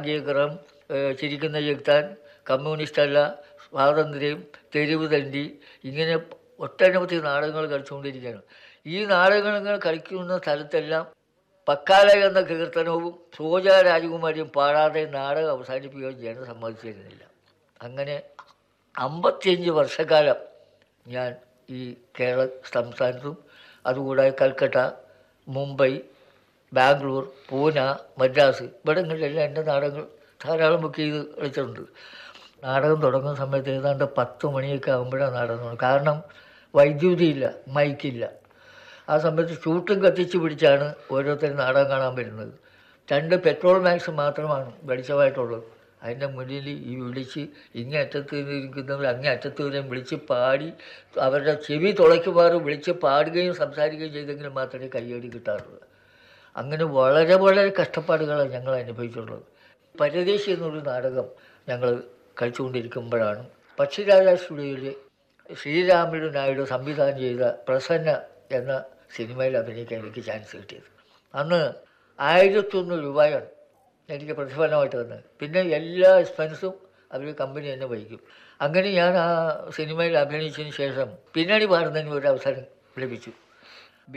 ഭാഗ്യഗ്രഹം ഏഹ് ചിരിക്കുന്ന ചെകുത്താൻ കമ്മ്യൂണിസ്റ്റ് അല്ല സ്വാതന്ത്ര്യം തെരുവ് തണ്ടി ഇങ്ങനെ ഒട്ടനവധി നാടകങ്ങൾ കളിച്ചുകൊണ്ടിരിക്കുകയാണ് ഈ നാടകങ്ങൾ ഇങ്ങനെ കളിക്കുന്ന സ്ഥലത്തെല്ലാം പക്കാല എന്ന കീർത്തനവും സോജ രാജകുമാരിയും പാടാതെ നാടകം അവസാനിപ്പിക്കുകയും ചെയ്യാൻ സമ്മതിച്ചിരുന്നില്ല അങ്ങനെ അമ്പത്തിയഞ്ച് വർഷക്കാലം ഞാൻ ഈ കേരള സംസ്ഥാനത്തും അതുകൂടാതെ കൽക്കട്ട മുംബൈ ബാംഗ്ലൂർ പൂന മദ്രാസ് ഇവിടങ്ങളിലെല്ലാം എൻ്റെ നാടകങ്ങൾ ധാരാളം ബുക്ക് ചെയ്ത് കളിച്ചിട്ടുണ്ട് നാടകം തുടങ്ങുന്ന സമയത്ത് ഏതാണ്ട് പത്ത് മണിയൊക്കെ ആകുമ്പോഴാണ് നാടകം തുടങ്ങുന്നത് കാരണം വൈദ്യുതിയില്ല മൈക്കില്ല ആ സമയത്ത് ചൂട്ടും കത്തിച്ച് പിടിച്ചാണ് ഓരോരുത്തരും നാടകം കാണാൻ വരുന്നത് രണ്ട് പെട്രോൾ മാക്സ് മാത്രമാണ് വെളിച്ചമായിട്ടുള്ളത് അതിൻ്റെ മുന്നിൽ ഈ വിളിച്ച് ഇങ്ങേ അറ്റത്ത് ഇരിക്കുന്നവർ അങ്ങേ അറ്റത്ത് വരെയും വിളിച്ച് പാടി അവരുടെ ചെവി തുളയ്ക്കുമാറ് വിളിച്ച് പാടുകയും സംസാരിക്കുകയും ചെയ്തെങ്കിൽ മാത്രമേ കയ്യടി കിട്ടാറുള്ളൂ അങ്ങനെ വളരെ വളരെ കഷ്ടപ്പാടുകളാണ് ഞങ്ങൾ അനുഭവിച്ചിട്ടുള്ളത് പരദേശി എന്നൊരു നാടകം ഞങ്ങൾ കളിച്ചുകൊണ്ടിരിക്കുമ്പോഴാണ് പക്ഷിരാജ സ്റ്റുഡിയോയിൽ ശ്രീരാമുലു നായിഡു സംവിധാനം ചെയ്ത പ്രസന്ന എന്ന സിനിമയിൽ അഭിനയിക്കാൻ എനിക്ക് ചാൻസ് കിട്ടിയത് അന്ന് ആയിരത്തൊന്ന് രൂപയാണ് എനിക്ക് പ്രതിഫലമായിട്ട് തന്നത് പിന്നെ എല്ലാ എക്സ്പെൻസും അവർ കമ്പനി തന്നെ വഹിക്കും അങ്ങനെ ഞാൻ ആ സിനിമയിൽ അഭിനയിച്ചതിന് ശേഷം പിന്നണി പാടുന്നതിന് ഒരു അവസരം ലഭിച്ചു